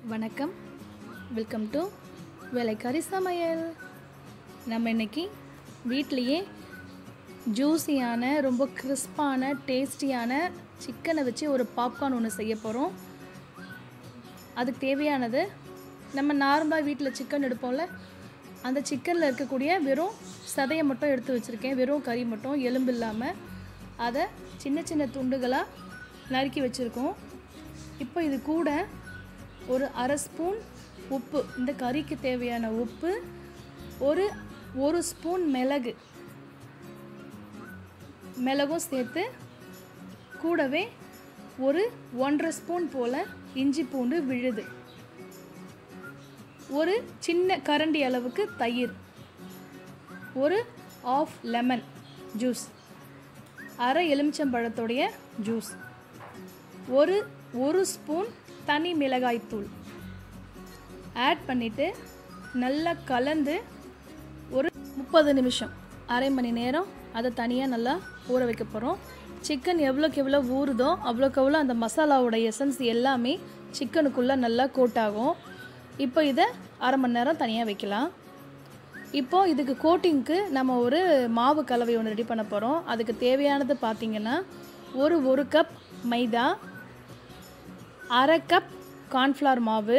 வணக்கம் welcome to வேலைக்காரி சமையல் நம்ம இன்னைக்கு வீட்லேயே ஜூஸியான ரொம்ப கிறிஸ்பான டேஸ்டியான சிக்கனை வச்சு ஒரு பாப்கார்ன் ஒன்று செய்ய போகிறோம் அதுக்கு தேவையானது நம்ம நார்மலாக வீட்டில் சிக்கன் எடுப்போம்ல அந்த சிக்கனில் இருக்கக்கூடிய வெறும் சதையை மட்டும் எடுத்து வச்சுருக்கேன் வெறும் கறி மட்டும் எலும்பு இல்லாமல் அதை சின்ன சின்ன துண்டுகளாக நறுக்கி வச்சுருக்கோம் இப்போ இது கூட ஒரு அரை ஸ்பூன் உப்பு இந்த கறிக்கு தேவையான உப்பு ஒரு ஒரு ஸ்பூன் மிளகு மிளகும் சேர்த்து கூடவே ஒரு ஒன்றரை ஸ்பூன் போல் இஞ்சி பூண்டு விழுது ஒரு சின்ன கரண்டி அளவுக்கு தயிர் ஒரு ஆஃப் லெமன் ஜூஸ் அரை எலுமிச்சம்பழத்தோடைய ஜூஸ் ஒரு ஒரு ஸ்பூன் தனி மிளகாய்த்தூள் ஆட் பண்ணிவிட்டு நல்லா கலந்து ஒரு முப்பது நிமிஷம் அரை மணி நேரம் அதை தனியாக நல்லா ஊற வைக்க போகிறோம் சிக்கன் எவ்வளோக்கு எவ்வளோ ஊறுதோ அவ்வளோக்கு எவ்வளோ அந்த மசாலாவோட எசன்ஸ் எல்லாமே சிக்கனுக்குள்ளே நல்லா கோட் ஆகும் இப்போ இதை அரை மணி நேரம் தனியாக வைக்கலாம் இப்போது இதுக்கு கோட்டிங்க்கு நம்ம ஒரு மாவு கலவை ஒன்று ரெடி பண்ண போகிறோம் அதுக்கு தேவையானது பார்த்திங்கன்னா ஒரு ஒரு கப் மைதா அரை கப் கார்ன்ஃப்ளவர் மாவு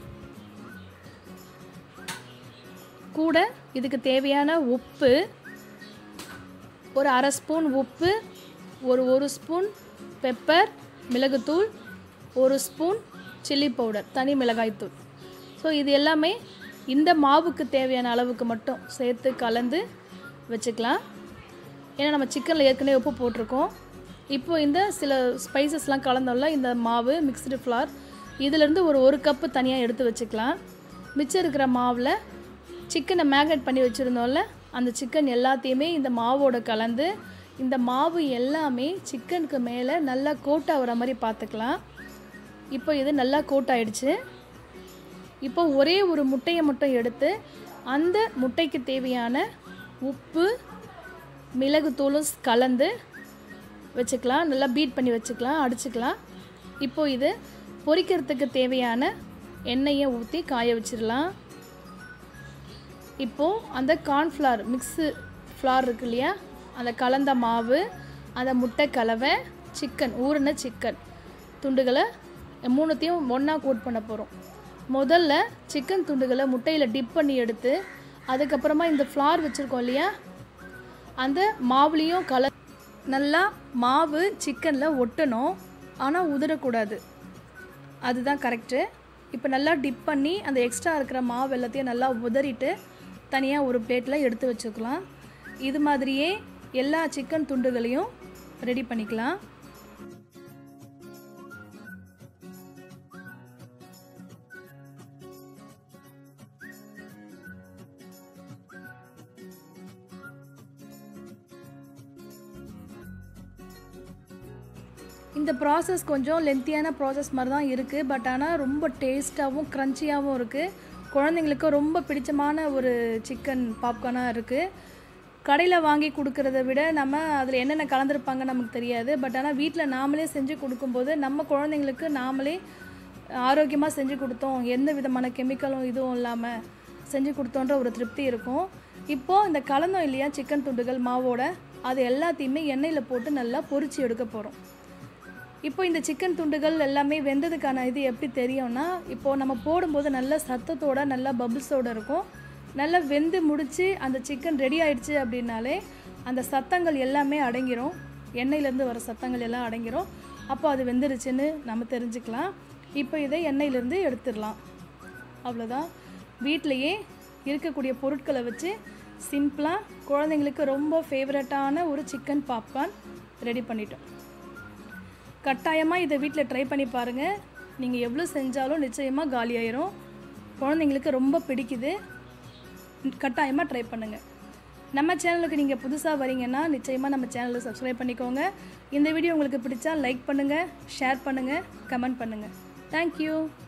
கூட இதுக்கு தேவையான உப்பு ஒரு அரை ஸ்பூன் உப்பு ஒரு ஒரு ஸ்பூன் பெப்பர் மிளகுத்தூள் ஒரு ஸ்பூன் சில்லி பவுடர் தனி மிளகாய்த்தூள் ஸோ இது எல்லாமே இந்த மாவுக்கு தேவையான அளவுக்கு மட்டும் சேர்த்து கலந்து வச்சுக்கலாம் ஏன்னா நம்ம சிக்கனில் ஏற்கனவே உப்பு போட்டிருக்கோம் இப்போ இந்த சில ஸ்பைசஸ்லாம் கலந்தோம்ல இந்த மாவு மிக்ஸ்டு ஃப்ளார் இதிலேருந்து ஒரு ஒரு கப்பு தனியாக எடுத்து வச்சுக்கலாம் மிச்சம் இருக்கிற மாவில் சிக்கனை மேக்னேட் பண்ணி வச்சுருந்தோம்ல அந்த சிக்கன் எல்லாத்தையுமே இந்த மாவோட கலந்து இந்த மாவு எல்லாமே சிக்கனுக்கு மேலே நல்லா கோட் ஆகிற மாதிரி பார்த்துக்கலாம் இப்போ இது நல்லா கோட் ஆயிடுச்சு இப்போ ஒரே ஒரு முட்டையை மட்டும் எடுத்து அந்த முட்டைக்கு தேவையான உப்பு மிளகுத்தூளும் கலந்து வச்சுக்கலாம் நல்லா பீட் பண்ணி வச்சுக்கலாம் அடிச்சுக்கலாம் இப்போது இது பொரிக்கிறதுக்கு தேவையான எண்ணெயை ஊற்றி காய வச்சிடலாம் இப்போது அந்த கார்ன்ஃப்ளவர் மிக்ஸு ஃப்ளார் இருக்கு இல்லையா அந்த கலந்த மாவு அந்த முட்டை கலவை சிக்கன் ஊறின சிக்கன் துண்டுகளை மூணுத்தையும் ஒன்றா கோட் பண்ண போகிறோம் முதல்ல சிக்கன் துண்டுகளை முட்டையில் டிப் பண்ணி எடுத்து அதுக்கப்புறமா இந்த ஃப்ளார் வச்சுருக்கோம் இல்லையா அந்த மாவுலேயும் கல நல்லா மாவு சிக்கனில் ஒட்டணும் ஆனால் உதிரக்கூடாது அதுதான் கரெக்டு இப்போ நல்லா டிப் பண்ணி அந்த எக்ஸ்ட்ரா இருக்கிற மாவு எல்லாத்தையும் நல்லா உதறிட்டு தனியாக ஒரு பிளேட்டில் எடுத்து வச்சுக்கலாம் இது மாதிரியே எல்லா சிக்கன் துண்டுகளையும் ரெடி பண்ணிக்கலாம் இந்த ப்ராசஸ் கொஞ்சம் லென்த்தியான ப்ராசஸ் மாதிரி தான் இருக்குது பட் ஆனால் ரொம்ப டேஸ்ட்டாகவும் க்ரன்ச்சியாகவும் இருக்குது குழந்தைங்களுக்கு ரொம்ப பிடிச்சமான ஒரு சிக்கன் பாப்கார்னாக இருக்குது கடையில் வாங்கி கொடுக்கறத விட நம்ம அதில் என்னென்ன கலந்துருப்பாங்க நமக்கு தெரியாது பட் ஆனால் வீட்டில் நாமளே செஞ்சு கொடுக்கும்போது நம்ம குழந்தைங்களுக்கு நாமளே ஆரோக்கியமாக செஞ்சு கொடுத்தோம் எந்த விதமான கெமிக்கலும் இதுவும் இல்லாமல் செஞ்சு கொடுத்தோன்ற ஒரு திருப்தி இருக்கும் இப்போது இந்த கலந்தோம் இல்லையா சிக்கன் துண்டுகள் மாவோட அது எல்லாத்தையுமே எண்ணெயில் போட்டு நல்லா பொரிச்சு எடுக்க போகிறோம் இப்போ இந்த சிக்கன் துண்டுகள் எல்லாமே வெந்ததுக்கான இது எப்படி தெரியும்னா இப்போது நம்ம போடும்போது நல்ல சத்தத்தோட நல்லா பபிள்ஸோடு இருக்கும் நல்லா வெந்து முடித்து அந்த சிக்கன் ரெடி ஆயிடுச்சு அப்படின்னாலே அந்த சத்தங்கள் எல்லாமே அடங்கிரும் எண்ணெயிலேருந்து வர சத்தங்கள் எல்லாம் அடங்கிரும் அப்போ அது வெந்துருச்சுன்னு நம்ம தெரிஞ்சுக்கலாம் இப்போ இதை எண்ணெயிலேருந்து எடுத்துடலாம் அவ்வளோதான் வீட்டிலையே இருக்கக்கூடிய பொருட்களை வச்சு சிம்பிளாக குழந்தைங்களுக்கு ரொம்ப ஃபேவரட்டான ஒரு சிக்கன் பாப்கார்ன் ரெடி பண்ணிட்டோம் கட்டாயமாக இதை வீட்டில் ட்ரை பண்ணி பாருங்கள் நீங்கள் எவ்வளோ செஞ்சாலும் நிச்சயமாக காலியாயிரும் குழந்தைங்களுக்கு ரொம்ப பிடிக்குது கட்டாயமாக ட்ரை பண்ணுங்கள் நம்ம சேனலுக்கு நீங்கள் புதுசாக வரீங்கன்னா நிச்சயமாக நம்ம சேனலை சப்ஸ்கிரைப் பண்ணிக்கோங்க இந்த வீடியோ உங்களுக்கு பிடிச்சா லைக் பண்ணுங்கள் ஷேர் பண்ணுங்கள் கமெண்ட் பண்ணுங்கள் தேங்க்யூ